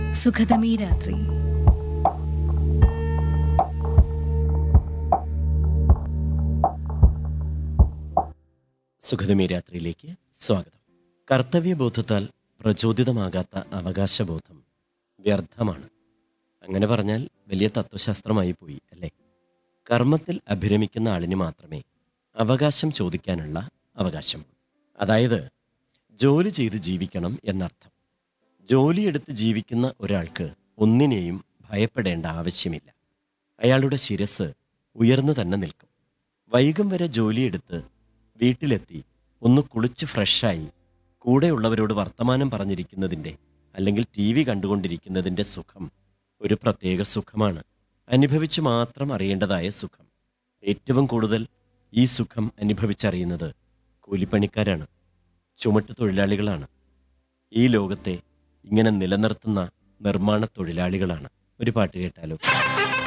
സുഖതമീ രാത്രി സുഖതമി രാത്രിയിലേക്ക് സ്വാഗതം കർത്തവ്യബോധത്താൽ പ്രചോദിതമാകാത്ത അവകാശബോധം വ്യർത്ഥമാണ് അങ്ങനെ പറഞ്ഞാൽ വലിയ തത്വശാസ്ത്രമായി പോയി അല്ലേ കർമ്മത്തിൽ അഭിരമിക്കുന്ന ആളിന് മാത്രമേ അവകാശം ചോദിക്കാനുള്ള അവകാശമുള്ളൂ അതായത് ജോലി ചെയ്ത് ജീവിക്കണം എന്നർത്ഥം ജോലിയെടുത്ത് ജീവിക്കുന്ന ഒരാൾക്ക് ഒന്നിനെയും ഭയപ്പെടേണ്ട ആവശ്യമില്ല അയാളുടെ ശിരസ് ഉയർന്നു തന്നെ നിൽക്കും വൈകും വരെ ജോലിയെടുത്ത് വീട്ടിലെത്തി ഒന്ന് കുളിച്ച് ഫ്രഷായി കൂടെയുള്ളവരോട് വർത്തമാനം പറഞ്ഞിരിക്കുന്നതിൻ്റെ അല്ലെങ്കിൽ ടി വി കണ്ടുകൊണ്ടിരിക്കുന്നതിൻ്റെ സുഖം ഒരു പ്രത്യേക സുഖമാണ് അനുഭവിച്ചു മാത്രം അറിയേണ്ടതായ സുഖം ഏറ്റവും കൂടുതൽ ഈ സുഖം അനുഭവിച്ചറിയുന്നത് കൂലിപ്പണിക്കാരാണ് ചുമട്ട് തൊഴിലാളികളാണ് ഈ ലോകത്തെ ഇങ്ങനെ നിലനിർത്തുന്ന നിർമ്മാണ തൊഴിലാളികളാണ് ഒരു പാട്ട് കേട്ടാലോ